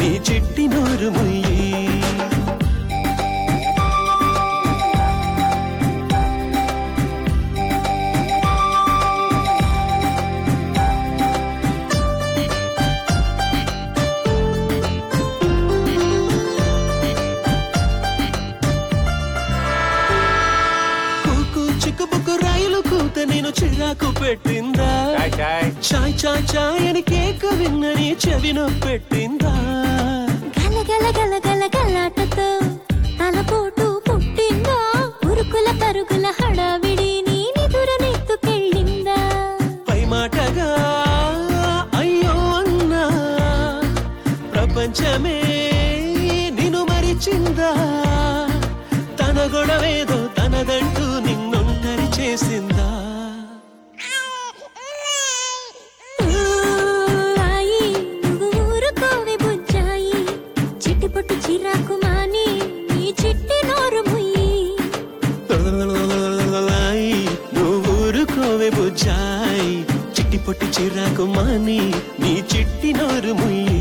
నీ చిట్టి నోరు ముయ్యి కూకు చిక్కుబుక్కు రైలు కూత నేను చిరాకు పెట్టిందా చాయ్ చాయ్ చాయ్ చాయ్ చాయ్ అని కేక విన్నని చెవినో పెట్టిందా గల గల గల గల గలాటతో తలపోటు పుట్టిందా ఉరుకుల పరుగుల హడావిడి నీ నిదురనెత్తుకెళ్ళిందా పై మాటగా అయ్యో అన్నా ప్రపంచమే నిన్ను మరిచిందా తన గొడవేదో తనదంటూ నిన్నొంటరి చేసిందా ఆయి నువ్వు ఊరుకోవే బుజ్జాయి చిట్టి పొట్టు చిరాకు మాని నీ చిట్టి నోరు ముయ్యి లాయి, నువ్వు ఊరుకోవే బుజ్జాయి చిట్టి పొట్టి చిరాకు మాని నీ చిట్టి నోరు ముయ్యి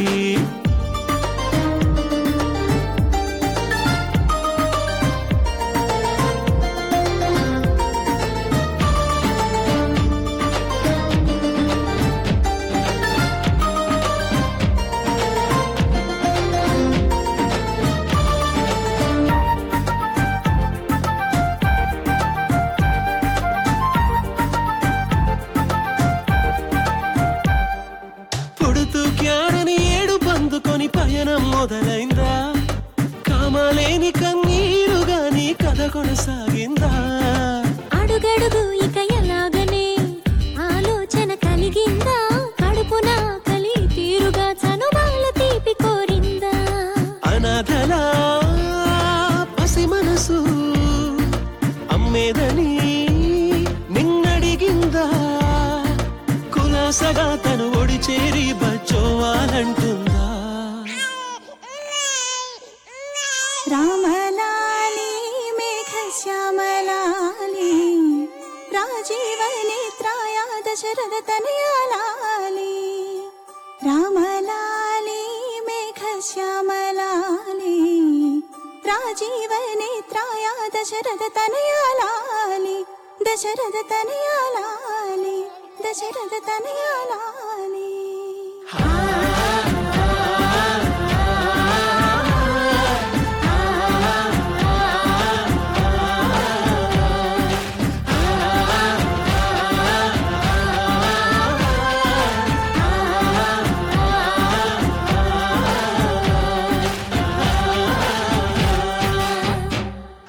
పుడుతూ క్యారని ఏడు పందుకొని పయనం మొదలైందా కామాలేని కన్నీరుగా నీ కథ కొనసాగిందా అడుగడుగు ఇక ఎలాగనే ఆలోచన కలిగిందా కడుపున కలి తీరుగా చనుబాల తీపి కోరిందా అనాథలా పసి మనసు అమ్మేదని నిన్నడిగిందా కులాసగా తను ఒడి చేరి బచ్చోవాలంటుందా రామలాలి మేఘశ్యామలాలి రాజీవనేత్రాయ దశరథ తనయాలాలి రామలాలి మేఘశ్యామలాలి రాజీవనేత్రాయ దశరథ తనయాలాలి దశరథ తనయాలాలి దశరథ తనయాలాలి